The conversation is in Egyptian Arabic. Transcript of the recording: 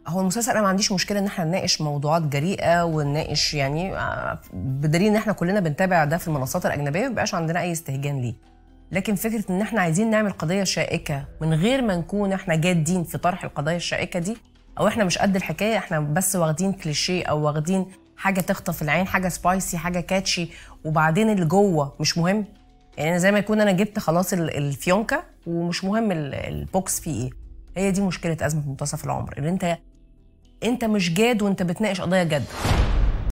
هو المسلسل انا ما عنديش مشكله ان احنا نناقش موضوعات جريئه ونناقش يعني آه، بدليل ان احنا كلنا بنتابع ده في المنصات الاجنبيه ما بيبقاش عندنا اي استهجان ليه لكن فكره ان احنا عايزين نعمل قضيه شائكه من غير ما نكون احنا جادين في طرح القضايا الشائكه دي او احنا مش قد الحكايه احنا بس واخدين كليشيه او واخدين حاجه تخطف العين حاجه سبايسي حاجه كاتشي وبعدين اللي جوه مش مهم يعني انا زي ما يكون انا جبت خلاص ال- الفيونكه ومش مهم ال- البوكس فيه ايه هي دي مشكله ازمه منتصف العمر ان انت انت مش جاد وانت بتناقش قضايا جد